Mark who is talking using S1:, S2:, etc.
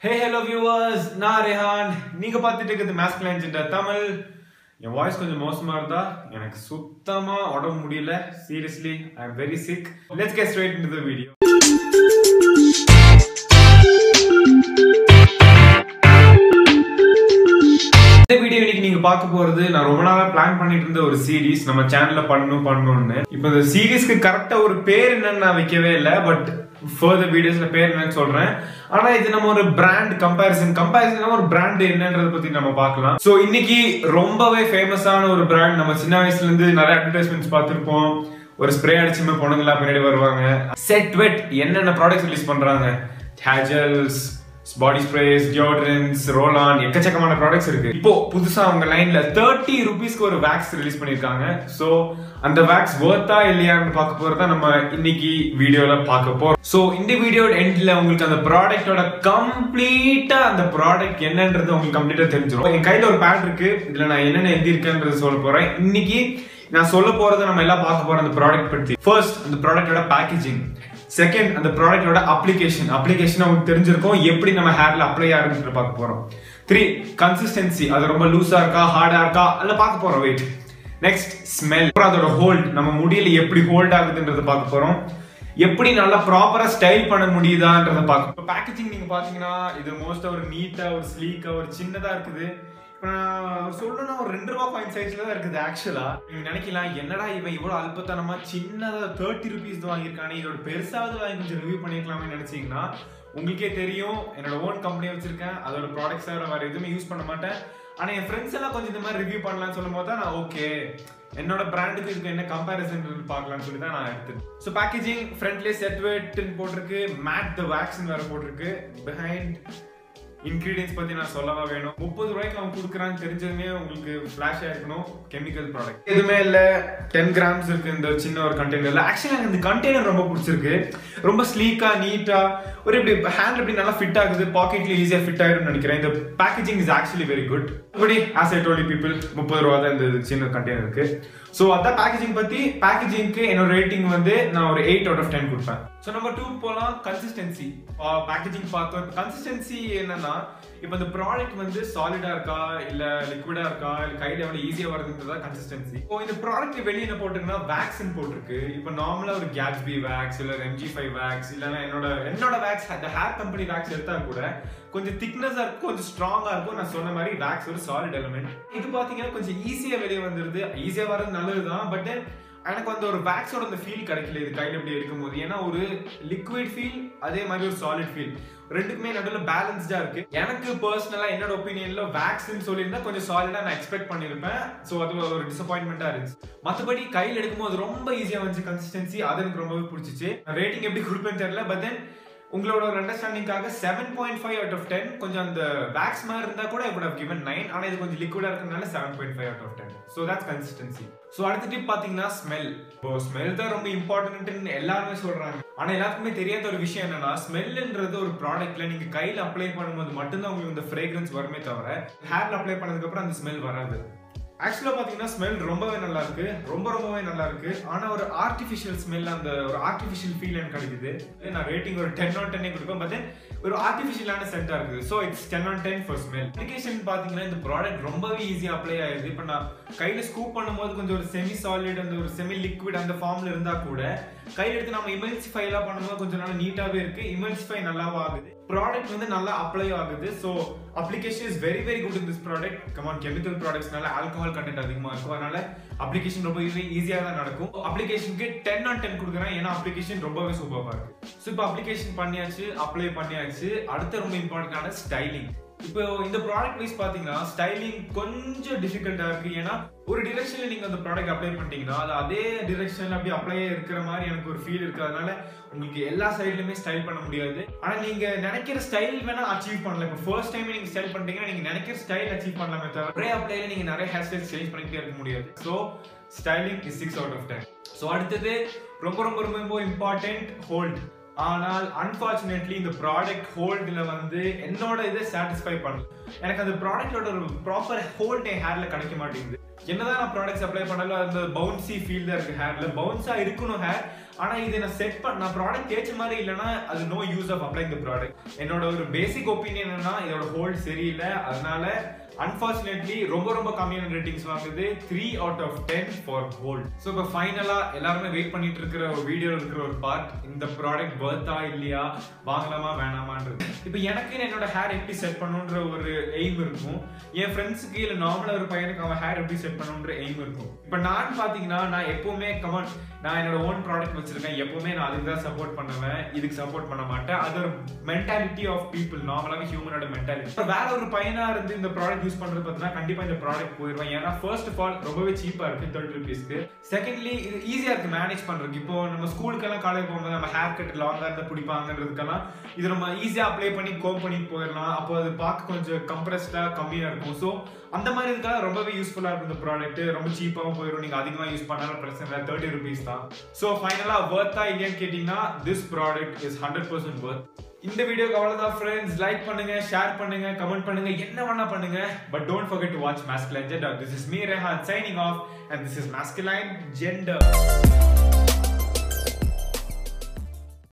S1: hey hello viewers நான் ரெஹான் நீங்க பார்த்துட்டு இருக்கிறது மேஸ்குலைன் ஜெண்டர் தமிழ் என் வாய்ஸ் கொஞ்சம் மோசமா இருந்தா எனக்கு சுத்தமா உடம்பு முடியல seriously I am very sick let's get straight into the video இந்த வீடியோ இன்னைக்கு நீங்க பார்க்க போறது நான் ரொம்ப நாளா பிளான் பண்ணிட்டு இருந்த ஒரு சீரிஸ் நம்ம சேனல்ல பண்ணணும் பண்ணணும்னு இப்போ இந்த சீரிஸ்க்கு கரெக்டா ஒரு பேர் என்னன்னு நான் வைக்கவே இல்லை பட் ஃபர்தர் வீடியோஸ்ல பேர் என்னன்னு சொல்றேன் ஆனா இது நம்ம ஒரு பிராண்ட் கம்பேரிசன் கம்பேரிசன் ஒரு பிராண்ட் என்னன்றத பத்தி நம்ம பார்க்கலாம் சோ இன்னைக்கு ரொம்பவே ஃபேமஸான ஒரு பிராண்ட் நம்ம சின்ன வயசுல இருந்து நிறைய அட்வர்டைஸ்மெண்ட்ஸ் பார்த்திருப்போம் ஒரு ஸ்ப்ரே அடிச்சுமே பொண்ணுங்களா பின்னாடி வருவாங்க செட் வெட் என்னென்ன ப்ராடக்ட்ஸ் ரிலீஸ் பண்றாங்க Hazels body sprays deodorants roll on எக்கச்சக்கமான ப்ராடக்ட்ஸ் இருக்கு இப்போ புதுசா அவங்க லைன்ல தேர்ட்டி ருபீஸ்க்கு ஒரு வேக்ஸ் ரிலீஸ் பண்ணிருக்காங்க சோ அந்த வேக்ஸ் வர்த்தா இல்லையான்னு பார்க்க போறதா நம்ம இன்னைக்கு வீடியோல பார்க்க போறோம் சோ இந்த வீடியோ எண்ட்ல உங்களுக்கு அந்த ப்ராடக்ட்டோட கம்ப்ளீட்டா அந்த ப்ராடக்ட் என்னன்றது உங்களுக்கு கம்ப்ளீட்டா தெரிஞ்சிடும் என் கையில ஒரு பேட் இருக்கு இதுல நான் என்னென்ன எழுதியிருக்கேன்றது சொல்ல போறேன் இன்னைக்கு நான் சொல்ல போறது நம்ம எல்லாம் பார்க்க போறோம் அந்த ப்ராடக்ட் பத்தி ஃபர்ஸ்ட் அந்த ப்ராடக்ட்டோட பேக்கேஜிங் செகண்ட் அந்த ப்ராடக்டோட அப்ளிகேஷன் அப்ளிகேஷன் உங்களுக்கு தெரிஞ்சிருக்கும் எப்படி நம்ம ஹேர்ல அப்ளை ஆகுதுன்னு பார்க்க போறோம் த்ரீ கன்சிஸ்டன்சி அது ரொம்ப லூஸா இருக்கா ஹார்டா இருக்கா அல்ல பார்க்க போறோம் வெயிட் நெக்ஸ்ட் ஸ்மெல் அப்புறம் அதோட ஹோல்ட் நம்ம முடியல எப்படி ஹோல்ட் ஆகுதுன்றத பார்க்க போறோம் எப்படி நல்லா ப்ராப்பரா ஸ்டைல் பண்ண முடியுதான்றத பார்க்க பேக்கேஜிங் நீங்க பாத்தீங்கன்னா இது மோஸ்டா ஒரு நீட்டா ஒரு ஸ்லீக்கா ஒரு சின்னதா இருக்குது இப்போ நான் சொல்லணும்னா ஒரு ரெண்டு ரூபா பாயிண்ட் சைஸ்ல தான் இருக்குது ஆக்சுவலா நீங்க நினைக்கலாம் என்னடா இவன் இவ்வளவு அல்பத்தனமா சின்னதா தேர்ட்டி ருபீஸ் வாங்கியிருக்கானே இதோட பெருசாவது வாங்கி கொஞ்சம் ரிவ்யூ பண்ணிருக்கலாமே நினைச்சீங்கன்னா உங்களுக்கே தெரியும் என்னோட ஓன் கம்பெனி வச்சிருக்கேன் அதோட ப்ராடக்ட்ஸ் வேற வேற எதுவுமே யூஸ் பண்ண மாட்டேன் ஆனா என் ஃப்ரெண்ட்ஸ் எல்லாம் கொஞ்சம் இந்த மாதிரி ரிவ்யூ பண்ணலாம்னு சொல்லும் போது தான் நான் ஓகே என்னோட பிராண்டுக்கு இதுக்கு என்ன கம்பேரிசன் பார்க்கலாம்னு சொல்லி தான் நான் எடுத்தேன் ஸோ பேக்கேஜிங் ஃப்ரண்ட்லேயே செட் வெட்னு போட்டிருக்கு மேட் த வேக்ஸ்னு வேற போட்டிருக்கு பிஹைண்ட் இன்கிரீடியன்ஸ் பத்தி நான் சொல்லவா வேணும் முப்பது ரூபாய்க்கு அவன் கொடுக்குறான்னு தெரிஞ்சதுமே உங்களுக்கு ஃபிளாஷ் ஆயிருக்கணும் கெமிக்கல் ப்ராடக்ட் எதுவுமே இல்ல டென் கிராம்ஸ் இருக்கு இந்த சின்ன ஒரு கண்டெய்னர்ல ஆக்சுவலி எனக்கு இந்த கண்டெய்னர் ரொம்ப பிடிச்சிருக்கு ரொம்ப ஸ்லீக்கா நீட்டா ஒரு இப்படி ஹேண்ட் இப்படி நல்லா ஃபிட் ஆகுது பாக்கெட்ல ஈஸியா ஃபிட் ஆயிரும் நினைக்கிறேன் இந்த packaging is actually very good இப்படி ஆஸ் ஐ டோலி பீப்புள் முப்பது ரூபா தான் இந்த சின்ன கண்டெய்னர் இருக்கு ஸோ அதான் பேக்கேஜிங் பத்தி பேக்கேஜிங்க்கு என்னோட ரேட்டிங் வந்து நான் ஒரு எயிட் அவுட் ஆஃப் டென் கொடுப்பேன் ஸோ நம்பர் டூ போகலாம் கன்சிஸ்டன்சி பேக்கேஜிங் பார்த்தோம் கன்சிஸ்டன்சி என்னன்னா இப்போ இந்த ப்ராடக்ட் வந்து சாலிடா இருக்கா இல்ல லிக்விடா இருக்கா இல்ல கையில எவ்வளவு ஈஸியா வருதுன்றதா கன்சிஸ்டன்சி இப்போ இந்த ப்ராடக்ட் வெளியே என்ன போட்டிருக்குன்னா வேக்சின் போட்டிருக்கு இப்போ நார்மலா ஒரு கேட்ஸ்பி வேக்ஸ் இல்ல எம்ஜி ஃபைவ் வேக்ஸ் இல்லைன்னா என்னோட என்னோட வேக்ஸ் அந்த ஹேர் கம்பெனி வேக்ஸ் எடுத்தா கூட கொஞ்சம் திக்னஸா இருக்கும் கொஞ்சம் ஸ்ட்ராங்கா இருக்கும் நான் சொன்ன மாதிரி வேக்ஸ் ஒரு சாலிட் எலிமெண்ட் இது பாத்தீங்கன்னா கொஞ்சம் ஈஸியா வெளியே வந்துருது ஈஸியா வர்றது நல்லதுதான் பட் எனக்கு வந்து ஒரு வேக்ஸோட அந்த ஃபீல் கிடைக்கல இது கையில் எப்படி இருக்கும்போது ஏன்னா ஒரு லிக்விட் ஃபீல் அதே மாதிரி ஒரு சாலிட் ஃபீல் ரெண்டுக்குமே நடுவில் பேலன்ஸ்டா இருக்கு எனக்கு பர்சனலா என்னோட ஒப்பீனியன்ல வேக்ஸ்ன்னு சொல்லியிருந்தா கொஞ்சம் சாலிடா நான் எக்ஸ்பெக்ட் பண்ணிருப்பேன் ஸோ அது ஒரு டிசப்பாயின்மெண்டா இருந்துச்சு மற்றபடி கையில் எடுக்கும்போது ரொம்ப ஈஸியா வந்துச்சு கன்சிஸ்டன்சி அது எனக்கு ரொம்பவே பிடிச்சிச்சு ரேட்டிங் எப்படி கொடுப்பேன்னு தெரியல பட் தென் உங்களோட ஒரு அண்டர்ஸ்டாண்டிங்காக seven point five out of ten கொஞ்சம் அந்த வேக்ஸ் மாதிரி இருந்தா கூட ஐ வுட் கிவன் நைன் ஆனால் இது கொஞ்சம் லிக்விடா இருக்கிறதுனால seven point five out of ten so that's consistency so அடுத்த டிப் பார்த்தீங்கன்னா ஸ்மெல் இப்போ ஸ்மெல் தான் ரொம்ப இம்பார்ட்டன்ட்னு எல்லாருமே சொல்றாங்க ஆனால் எல்லாத்துக்குமே தெரியாத ஒரு விஷயம் என்னன்னா ஸ்மெல்ன்றது ஒரு ப்ராடக்ட்ல நீங்க கையில் அப்ளை பண்ணும்போது மட்டும்தான் உங்களுக்கு இந்த ஃப்ரேக்ரன்ஸ் வருமே தவிர ஹேர்ல அப்ளை பண்ணதுக்கு அப்புறம் அந்த ஸ்மெல் வராது ஆக்சுவலா பாத்தீங்கன்னா ஸ்மெல் ரொம்பவே நல்லா இருக்கு ரொம்ப ரொம்பவே நல்லா இருக்கு ஆனா ஒரு ஆர்டிபிஷியல் ஸ்மெல் அந்த ஒரு ஆர்டிபிஷியல் ஃபீல் எனக்கு கிடைக்குது நான் ரேட்டிங் ஒரு டென் ஆன் டென்னே கொடுப்பேன் பட் ஒரு ஆர்டிபிஷியலான சென்டா இருக்குது so it's ten on ten for smell application பாத்தீங்கன்னா இந்த ப்ராடக்ட் ரொம்பவே ஈஸியா அப்ளை ஆகுது இப்போ நான் கையில ஸ்கூப் பண்ணும்போது கொஞ்சம் ஒரு செமி சாலிட் அந்த ஒரு செமி லிக்விட் அந்த ஃபார்ம்ல இருந்தா கூட கையில எடுத்து நம்ம இமல்சிஃபை எல்லாம் பண்ணும்போது கொஞ்சம் நல்லா நீட்டாவே இருக்கு இமல்சிஃபை நல்லாவும் ஆகுது ப்ராடக்ட் வந்து நல்லா அப்ளை ஆகுது so application is very very good in this product common chemical ப்ராடக்ட்ஸ்னால ஆல்கஹால் கண்டென்ட் அதிகமாக இருக்கும் அதனால அப்ளிகேஷன் ரொம்ப ஈஸியாக தான் நடக்கும் அப்ளிகேஷனுக்கு டென் ஆன் டென் கொடுக்குறேன் ஏன்னா அப்ளிகேஷன் ரொம்பவே சூப்பராக இருக்கு ஸோ இப்போ அப்ளிகேஷன் பண்ணியாச்சு அப்ளை பண்ணியாச்சு அடுத்த ரொம்ப இம்பார்ட்டன்டான ஸ்டைலிங் இப்போ இந்த ப்ராடக்ட் வைஸ் பாத்தீங்கன்னா ஸ்டைலிங் கொஞ்சம் டிஃபிகல்ட்டா இருக்கு ஏன்னா ஒரு டிரெக்ஷன்ல நீங்க அந்த ப்ராடக்ட் அப்ளை பண்ணிட்டீங்கன்னா அது அதே டிரெக்ஷன்ல அப்படியே அப்ளை இருக்கிற மாதிரி எனக்கு ஒரு ஃபீல் இருக்கு அதனால உங்களுக்கு எல்லா சைட்லயுமே ஸ்டைல் பண்ண முடியாது ஆனா நீங்க நினைக்கிற ஸ்டைல் வேணா அச்சீவ் பண்ணலாம் இப்போ ஃபர்ஸ்ட் டைம் நீங்க ஸ்டைல் பண்ணிட்டீங்கன்னா நீங்க நினைக்கிற ஸ்டைல் அச்சீவ் பண்ணலாமே தவிர ஒரே அப்ளைல நீங்க நிறைய ஹேர் ஸ்டைல் சேஞ்ச் பண்ணிட்டே இருக்க முடியாது so styling is six out of ten so அடுத்தது ரொம்ப ரொம்ப ரொம்ப ரொம்ப இம்பார்ட்டன்ட் ஹோல்ட் ஆனால் அன்பார்ச்சுனேட்லி இந்த ப்ராடக்ட் ஹோல்டில் வந்து என்னோட இதை சாட்டிஸ்ஃபை பண்ணல எனக்கு அந்த ப்ராடக்டோட ஒரு ப்ராப்பர் ஹோல்ட் என் ஹேர்ல கிடைக்க மாட்டேங்குது என்னதான் நான் ப்ராடக்ட்ஸ் அப்ளை பண்ணாலும் அந்த பவுன்சி ஃபீல் தான் இருக்கு ஹேர்ல பவுன்ஸா இருக்கணும் ஹேர் ஆனா இதை நான் செட் பண்ண நான் ப்ராடக்ட் தேய்ச்ச மாதிரி இல்லைன்னா அது நோ யூஸ் ஆஃப் அப்ளை இந்த ப்ராடக்ட் என்னோட ஒரு பேசிக் ஒப்பீனியன் என்னன்னா இதோட ஹோல்ட் சரியில்லை அதனால அன்பார்ச்சுனேட்லி ரொம்ப ரொம்ப கம்மியான ரேட்டிங்ஸ் வாங்குது three out of ten for hold so இப்போ ஃபைனலா எல்லாருமே வெயிட் பண்ணிட்டு இருக்கிற ஒரு வீடியோ இருக்கிற ஒரு பார்ட் இந்த ப்ராடக்ட் பர்த்தா இல்லையா வாங்கலாமா வேணாமான்றது இப்போ எனக்கு என்னோட ஹேர் எப்படி செட் பண்ணுன்ற ஒரு எய்ம் இருக்கும் என் ஃப்ரெண்ட்ஸுக்கு இல்லை நார்மலாக ஒரு பையனுக்கு அவன் ஹேர் எப்படி செட் பண்ணுன்ற எய்ம் இருக்கும் இப்போ நான் பார்த்தீங்கன்னா நான் எப்பவுமே கமன் நான் என்னோட ஓன் ப்ராடக்ட் வச்சிருக்கேன் எப்பவுமே நான் அதுக்கு தான் சப்போர்ட் பண்ணுவேன் இதுக்கு சப்போர்ட் பண்ண மாட்டேன் அது ஒரு மென்டாலிட்டி ஆஃப் பீப்புள் நார்மலாக ஹியூமனோட மென்டாலிட்டி வேற ஒரு பையனா இருந்து இந்த ப்ராடக்ட் யூஸ் பண்றது பார்த்தீங்கன்னா கண்டிப்பா இந்த ப்ராடக்ட் போயிடுவேன் ஏன்னா ஃபர்ஸ்ட் ஆஃப் ஆல் ரொம்பவே சீப்பா இருக்கு தேர்ட்டி ருபீஸ்க்கு செகண்ட்லி இது ஈஸியா இருக்கு மேனேஜ் பண்றதுக்கு இப்போ நம்ம ஸ்கூலுக்கெல்லாம் காலேஜ் போகும்போது நம்ம ஹேர் கட் லாங்கா இருந்தா பிடிப்பாங்கன்றதுக்கெல்லாம் இது நம்ம ஈஸியா அப்ளை பண்ணி கோம் பண்ணிட்டு போயிடலாம் அப்போ அது பார்க்க கொஞ்சம் கம்ப்ரஸ்டா கம்மியா இருக்கும் ஸோ அந்த மாதிரி இதுக்காக ரொம்பவே யூஸ்ஃபுல்லா இருக்கும் இந்த ப்ராடக்ட் ரொம்ப சீப்பாகவும் போயிடும் நீங்க அதிகமாக யூஸ் பண்ணாலும் பிரச்சனை இல்லை தேர்ட்டி ருபீஸ் தான் ஸோ ஃபைனலா வர்த்தா இல்லையான்னு கேட்டீங்கன்னா this product is hundred percent worth இந்த வீடியோக்கு அவ்வளவுதான் ஃப்ரெண்ட்ஸ் லைக் பண்ணுங்க ஷேர் பண்ணுங்க கமெண்ட் பண்ணுங்க என்ன வேணா பண்ணுங்க but don't forget to watch masculine gender this is me rehan signing off and this is masculine gender